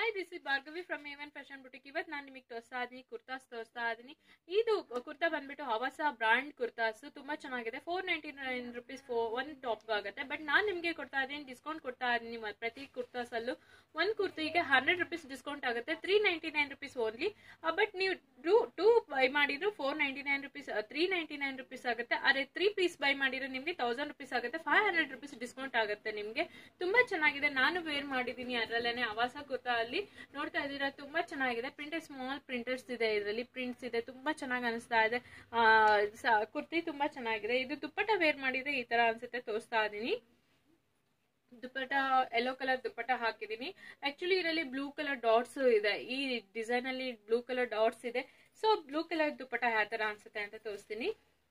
hi this is Bhargavi from Avon fashion boutique ಇವತ್ತು ನಾನು ನಿಮಗೆ ತೋರಿಸ್ತಾ ಇದೀನಿ ಕುರ್ತಾಸ್ ತೋರಿಸ್ತಾ ಇದೀನಿ ಇದು ಕುರ್ತಾ ಬಂದ್ಬಿಟ್ಟು ಹವಸ ಬ್ರಾಂಡ್ ಕುರ್ತಾಸ್ ತುಂಬಾ ಚೆನ್ನಾಗಿದೆ four ninety nine rupees for one top ಆಗುತ್ತೆ ಬಟ್ ನಾನು ನಿಮಗೆ ಕೊಡ್ತಾ ಇದೀನಿ ಡಿಸ್ಕೌಂಟ್ ಕೊಡ್ತಾ ಇದೀನಿ ಮ- ಪ್ರತಿ ಕುರ್ತಾಸ್ ಅಲ್ಲೂ ಒಂದು ಕುರ್ತಿಗೆ ಹಂಡ್ರೆಡ್ ರುಪೀಸ್ ಡಿಸ್ಕೌಂಟ್ ಆಗುತ್ತೆ three ninety nine rupees only but ನೀವು ಟೂ ಟೂ ಬೈ ಮಾಡಿದ್ರು four ninety nine rupees three ninety nine rupees ಆಗುತ್ತೆ ಅದೇ ತ್ರೀ ಪೀಸ್ ಬೈ ಮಾಡಿದ್ರೆ ನಿಮಗೆ ತೌಸಂಡ್ ರುಪೀಸ್ ಆಗುತ್ತೆ ಫೈವ್ ಹಂಡ್ರೆಡ್ ರುಪೀಸ್ ಡಿಸ್ಕೌಂಟ್ ಆಗುತ್ತೆ ನಿಮಗೆ ತುಂಬಾ ಚೆನ್ನಾಗಿದೆ ನಾನು ವೇರ್ ಮಾಡಿದ್ದೀನಿ ಅದರಲ್ಲೇನೆ ಆವಾಸ ಕುರ್ತಾ ಅಲ್ಲಿ ನೋಡ್ತಾ ಇದ್ದೀರಾ ತುಂಬಾ ಚೆನ್ನಾಗಿದೆ ಪ್ರಿಂಟ್ ಸ್ಮಾಲ್ ಪ್ರಿಂಟರ್ಸ್ ಇದೆ ಇದರಲ್ಲಿ ಪ್ರಿಂಟ್ಸ್ ಇದೆ ತುಂಬಾ ಚೆನ್ನಾಗಿ ಅನಿಸ್ತಾ ಇದೆ ಆ, ಸ- ಕುರ್ತಿ ತುಂಬಾ ಚೆನ್ನಾಗಿದೆ ಇದು ದುಪ್ಪಟ್ಟ ವೇರ್ ಮಾಡಿದ್ರೆ ಈ ತರ ಅನ್ಸುತ್ತೆ ತೋರಿಸ್ತಾ ಇದೀನಿ ದುಪ್ಪಟ್ಟ ಯೆಲ್ಲೋ ಕಲರ್ ದುಪ್ಪಟ್ಟ ಹಾಕಿದೀನಿ ಆಕ್ಚುಲಿ ಇದರಲ್ಲಿ ಬ್ಲೂ ಕಲರ್ ಡಾಟ್ಸ್ ಇದೆ ಈ ಡಿಸೈನ್ ಅಲ್ಲಿ ಬ್ಲೂ ಕಲರ್ ಡಾಟ್ಸ್ ಇದೆ ಸೊ ಬ್ಲೂ ಕಲರ್ ದುಪ್ಪಟ್ಟ ಯಾವ ತರ ಅನ್ಸುತ್ತೆ ಅಂತ ತೋರಿಸ್ತೀನಿ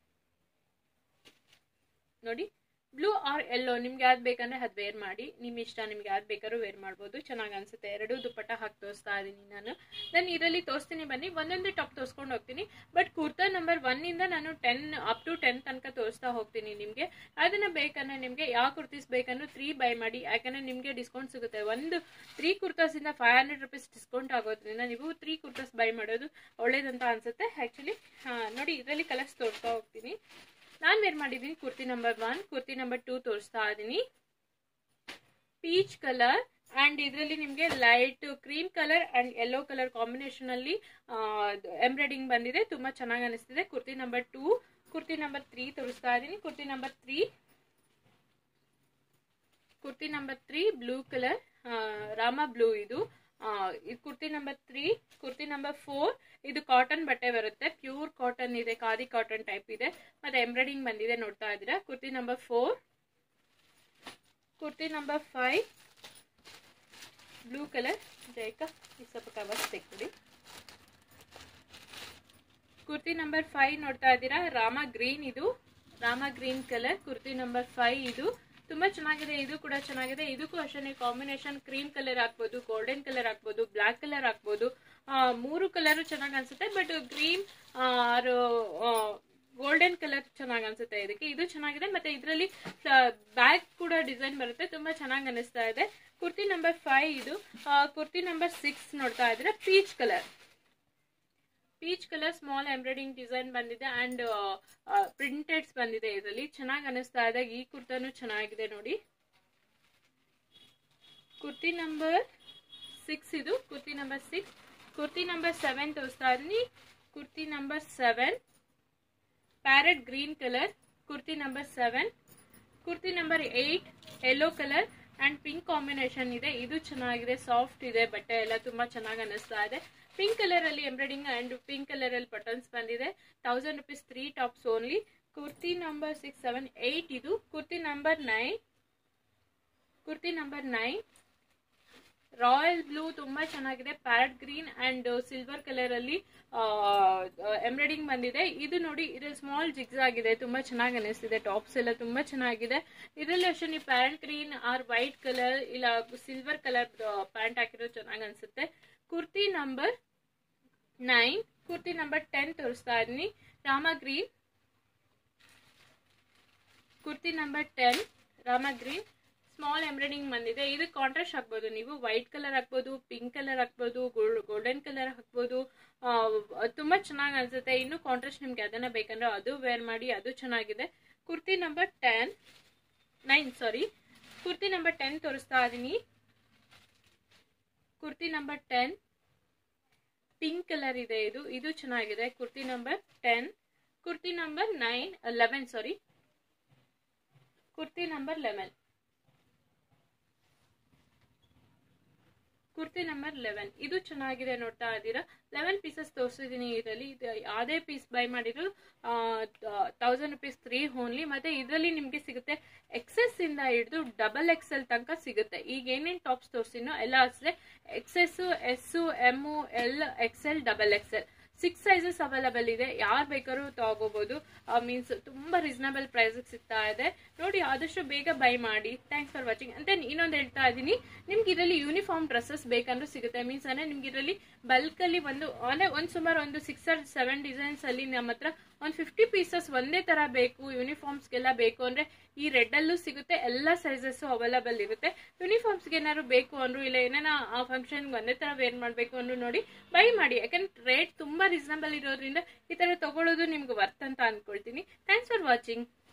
ನೋಡಿ ಬ್ಲೂ ಆರ್ ಎಲ್ಲೋ ನಿಮ್ಗೆ ಯಾವ್ದು ಬೇಕಂದ್ರೆ ಅದು ವೇರ್ ಮಾಡಿ ನಿಮ್ ಇಷ್ಟ ನಿಮ್ಗೆ ಯಾವ್ದು ಬೇಕಾದ್ರೂ ವೇರ್ ಮಾಡ್ಬೋದು ಚೆನ್ನಾಗಿ ಅನ್ಸುತ್ತೆ ಎರಡು ದುಪ್ಪಟ್ಟ ಹಾಕಿ ತೋರಿಸ್ತಾ ಇದೀನಿ ನಾನು ನಾನು ಇದರಲ್ಲಿ ತೋರಿಸ್ತೀನಿ ಬನ್ನಿ ಒಂದೊಂದೇ ಟಾಪ್ ತೋರಿಸ್ಕೊಂಡು ಹೋಗ್ತೀನಿ ಬಟ್ ಕುರ್ತಾ ನಂಬರ್ ಒನ್ ಇಂದ ನಾನು ಟೆನ್ ಅಪ್ ಟು ಟೆನ್ ತನಕ ತೋರಿಸ್ತಾ ಹೋಗ್ತೀನಿ ನಿಮ್ಗೆ ಅದನ್ನ ಬೇಕಂದ್ರೆ ನಿಮ್ಗೆ ಯಾವ ಕುರ್ತೀಸ್ ಬೇಕಂದ್ರೆ ತ್ರೀ ಬೈ ಮಾಡಿ ಯಾಕಂದ್ರೆ ನಿಮ್ಗೆ ಡಿಸ್ಕೌಂಟ್ ಸಿಗುತ್ತೆ ಒಂದು ತ್ರೀ ಕುರ್ತಾಸ್ ಇಂದ ಫೈವ್ ಹಂಡ್ರೆಡ್ ರುಪೀಸ್ ಡಿಸ್ಕೌಂಟ್ ಆಗೋದ್ರಿಂದ ನೀವು ತ್ರೀ ಕುರ್ತಾಸ್ ಬೈ ಮಾಡೋದು ಒಳ್ಳೇದಂತ ಅನ್ಸುತ್ತೆ ಆಕ್ಚುಲಿ ನೋಡಿ ಇದರಲ್ಲಿ ಕಲರ್ಸ್ ತೋರಿಸ್ತಾ ಹೋಗ್ತೀನಿ ನಾನು ವೇರ್ ಮಾಡಿದ್ದೀನಿ kurti number one kurti number two ತೋರಿಸ್ತಾ ಇದ್ದೀನಿ ಪೀಚ್ ಕಲರ್ ಅಂಡ್ ಇದರಲ್ಲಿ ನಿಮಗೆ light cream colour and yellow colour combination ಅಲ್ಲಿ ಎಂಬ್ರಾಯ್ಡಿಂಗ್ ಬಂದಿದೆ ತುಂಬಾ ಚೆನ್ನಾಗಿ ಅನಿಸ್ತಿದೆ kurti number two kurti number three ತೋರಿಸ್ತಾ ಇದ್ದೀನಿ kurti number three kurti number three blue colour rama blue ಇದು ಆ, ಇದು kurti number three kurti number four ಇದು ಕಾಟನ್ ಬಟ್ಟೆ ಬರುತ್ತೆ ಪ್ಯೂರ್ ಕಾಟನ್ ಇದೆ ಖಾದಿ ಕಾಟನ್ ಟೈಪ್ ಇದೆ ಮತ್ತೆ ಎಂಬ್ರಾಯ್ಡಿಂಗ್ ಬಂದಿದೆ ನೋಡ್ತಾ ಇದ್ದೀರಾ kurti number four kurti number five blue colour ಜೈಕ ಈ ಸ್ವಲ್ಪ ಕವರ್ಸ್ ತೆಗ್ಬಿಡಿ ಕುರ್ತಿ ನಂಬರ್ ಫೈವ್ ನೋಡ್ತಾ ಇದ್ದೀರಾ ರಾಮ ಗ್ರೀನ್ ಇದು rama green colour kurti number five ಇದು ತುಂಬಾ ಚೆನ್ನಾಗಿದೆ ಇದು ಕೂಡ ಚೆನ್ನಾಗಿದೆ ಇದಕ್ಕೂ ಅಷ್ಟೇ ಕಾಂಬಿನೇಷನ್ ಕ್ರೀಮ್ ಕಲರ್ ಹಾಕ್ಬೋದು ಗೋಲ್ಡನ್ ಕಲರ್ ಹಾಕ್ಬೋದು ಬ್ಲಾಕ್ ಕಲರ್ ಹಾಕ್ಬೋದು ಆ, ಮೂರು ಕಲರ್ ಚೆನ್ನಾಗಿ ಅನ್ಸುತ್ತೆ ಬಟ್ ಗ್ರೀನ್ ಗೋಲ್ಡನ್ ಕಲರ್ ಚೆನ್ನಾಗಿ ಅನ್ಸುತ್ತೆ ಇದಕ್ಕೆ ಇದು ಚೆನ್ನಾಗಿದೆ ಮತ್ತೆ ಇದರಲ್ಲಿ ಬ್ಯಾಗ್ ಕೂಡ ಡಿಸೈನ್ ಬರುತ್ತೆ ತುಂಬಾ ಚೆನ್ನಾಗಿ ಅನಿಸ್ತಾ ಇದೆ ಕುರ್ತಿ ನಂಬರ್ ಫೈವ್ ಇದು ಆ, ಕುರ್ತಿ ನಂಬರ್ ಸಿಕ್ಸ್ ನೋಡ್ತಾ ಇದ್ರೆ peach colour peach colour small embroidering design and ಅಂಡ್ ಪ್ರಿಂಟೆಡ್ಸ್ ಬಂದಿದೆ ಇದರಲ್ಲಿ ಚೆನ್ನಾಗಿ ಅನಿಸ್ತಾ ಇದೆ ಈ ಕುರ್ತಾನು ಚೆನ್ನಾಗಿದೆ ನೋಡಿ ಕುರ್ತಿ ನಂಬರ್ ಸಿಕ್ಸ್ ಇದು kurti number six kurti number seven ತೋರಿಸ್ತಾ ಇದೀನಿ kurti number seven parrot green colour kurti number seven kurti number eight yellow colour and pink combination ಇದೆ ಇದು ಚೆನ್ನಾಗಿದೆ ಸಾಫ್ಟ್ ಇದೆ ಬಟ್ಟೆ ಎಲ್ಲ ತುಂಬಾ ಚೆನ್ನಾಗಿ ಅನಿಸ್ತಾ ಇದೆ ಪಿಂಕ್ ಕಲರ್ ಅಲ್ಲಿ ಎಂಬ್ರಾಯ್ಡಿಂಗ್ ಅಂಡ್ ಪಿಂಕ್ ಕಲರ್ ಅಲ್ಲಿ ಬಟನ್ಸ್ ಬಂದಿದೆ thousand rupees three tops only kurti number six seven eight ಇದು kurti number nine kurti number nine royal blue ತುಂಬಾ ಚೆನ್ನಾಗಿದೆ parrot green and silver colour ಅಲ್ಲಿ ಎಂಬ್ರಾಯ್ಡಿಂಗ್ ಬಂದಿದೆ ಇದು ನೋಡಿ ಇದ್ರಲ್ಲಿ ಸ್ಮಾಲ್ ಜಿಗ್ಸ್ ಆಗಿದೆ ತುಂಬಾ ಚೆನ್ನಾಗಿ ಅನಿಸ್ತಿದೆ ಟಾಪ್ಸ್ ಎಲ್ಲ ತುಂಬಾ ಚೆನ್ನಾಗಿದೆ ಇದರಲ್ಲಿ ಅಷ್ಟೇ ನೀವು parrot green or white colour ಇಲ್ಲ ಸಿಲ್ವರ್ ಕಲರ್ ಪ್ಯಾಂಟ್ ಹಾಕಿರೋ ಚೆನ್ನಾಗಿ ಅನ್ಸುತ್ತೆ kurti number nine kurti number ten ತೋರಿಸ್ತಾ ಇದೀನಿ rama green kurti number ten rama green small embroidering ಬಂದಿದೆ ಇದು ಕಾಂಟ್ರಾಸ್ಟ್ ಹಾಕ್ಬೋದು ನೀವು ವೈಟ್ ಕಲರ್ ಹಾಕ್ಬೋದು ಪಿಂಕ್ ಕಲರ್ ಹಾಕ್ಬೋದು ಗೋಲ್ಡನ್ ಕಲರ್ ಹಾಕ್ಬೋದು ಆ, ತುಂಬಾ ಚೆನ್ನಾಗಿ ಅನ್ಸುತ್ತೆ ಇನ್ನು ಕಾಂಟ್ರಾಸ್ಟ್ ನಿಮ್ಗೆ ಅದನ್ನ ಬೇಕಂದ್ರೆ ಅದು ವೇರ್ ಮಾಡಿ ಅದು ಚೆನ್ನಾಗಿದೆ kurti number ten nine sorry kurti number ten ತೋರಿಸ್ತಾ ಇದೀನಿ kurti number ten pink colour ಇದೆ ಇದು ಇದು ಚೆನ್ನಾಗಿದೆ kurti number ten kurti number nine eleven sorry kurti number eleven kurti number eleven ಇದು ಚೆನ್ನಾಗಿದೆ ನೋಡ್ತಾ ಇದ್ದೀರಾ ಲೆವೆನ್ ಪೀಸಸ್ ತೋರಿಸಿದೀನಿ ಇದರಲ್ಲಿ ಇದು ಯಾವುದೇ ಪೀಸ್ ಬೈ ಮಾಡಿದ್ರು ತೌಸಂಡ್ ರುಪೀಸ್ ತ್ರೀ ಓನ್ಲಿ ಮತ್ತೆ ಇದರಲ್ಲಿ ನಿಮಗೆ ಸಿಗುತ್ತೆ ಎಕ್ಸೆಸ್ ಇಂದ ಹಿಡಿದು ಡಬಲ್ ಎಕ್ಸೆಲ್ ತನಕ ಸಿಗುತ್ತೆ ಈಗ ಏನೇನ್ ಟಾಪ್ಸ್ ತೋರಿಸಿನೋ ಎಲ್ಲ ಅಷ್ಟೇ XS S M L XL double XL six sizes available ಇದೆ ಯಾರು ಬೇಕಾದ್ರೂ ತಗೋಬಹುದು ಮೀನ್ಸ್ ತುಂಬಾ ರೀಸನಬಲ್ ಪ್ರೈಸ್ ಸಿಗ್ತಾ ಇದೆ ನೋಡಿ ಆದಷ್ಟು ಬೇಗ ಬೈ ಮಾಡಿ ಥ್ಯಾಂಕ್ಸ್ ಫಾರ್ ವಾಚಿಂಗ್ ಅಂತ ಇನ್ನೊಂದು ಹೇಳ್ತಾ ಇದ್ದೀನಿ ನಿಮ್ಗೆ ಇದರಲ್ಲಿ ಯೂನಿಫಾರ್ಮ್ ಡ್ರೆಸ್ಸಸ್ ಬೇಕಂದ್ರೂ ಸಿಗುತ್ತೆ ಮೀನ್ಸ್ ಅಂದ್ರೆ ನಿಮ್ಗೆ ಇದರಲ್ಲಿ ಬಲ್ಕ್ ಅಲ್ಲಿ ಒಂದು ಅಂದ್ರೆ ಒಂದ್ ಸುಮಾರು ಒಂದು ಸಿಕ್ಸ್ ಆರ್ ಸೆವೆನ್ ಡಿಸೈನ್ಸ್ ಅಲ್ಲಿ ನಮ್ಮ ಹತ್ರ ಒಂದು ಫಿಫ್ಟಿ ಪೀಸಸ್ ಒಂದೇ ಥರ ಬೇಕು ಯೂನಿಫಾರ್ಮ್ಸ್ಗೆಲ್ಲ ಬೇಕು ಅಂದರೆ ಈ ರೆಡ್ಡಲ್ಲೂ ಸಿಗುತ್ತೆ ಎಲ್ಲ ಸೈಜಸ್ಸು ಅವೈಲಬಲ್ ಇರುತ್ತೆ ಯೂನಿಫಾರ್ಮ್ಸ್ಗೆ ಏನಾದ್ರು ಬೇಕು ಅಂದ್ರು ಇಲ್ಲ ಏನಾರ ಆ ಫಂಕ್ಷನ್ಗೆ ಒಂದೇ ಥರ ವೇರ್ ಮಾಡಬೇಕು ಅಂದ್ರು ನೋಡಿ ಬೈ ಮಾಡಿ ಯಾಕಂದ್ರೆ ರೇಟ್ ತುಂಬ ರೀಸನಬಲ್ ಇರೋದ್ರಿಂದ ಈ ಥರ ತಗೊಳ್ಳೋದು ನಿಮ್ಗೆ ವರ್ತ್ ಅಂತ ಅನ್ಕೊಳ್ತೀನಿ ಥ್ಯಾಂಕ್ಸ್ ಫಾರ್ ವಾಚಿಂಗ್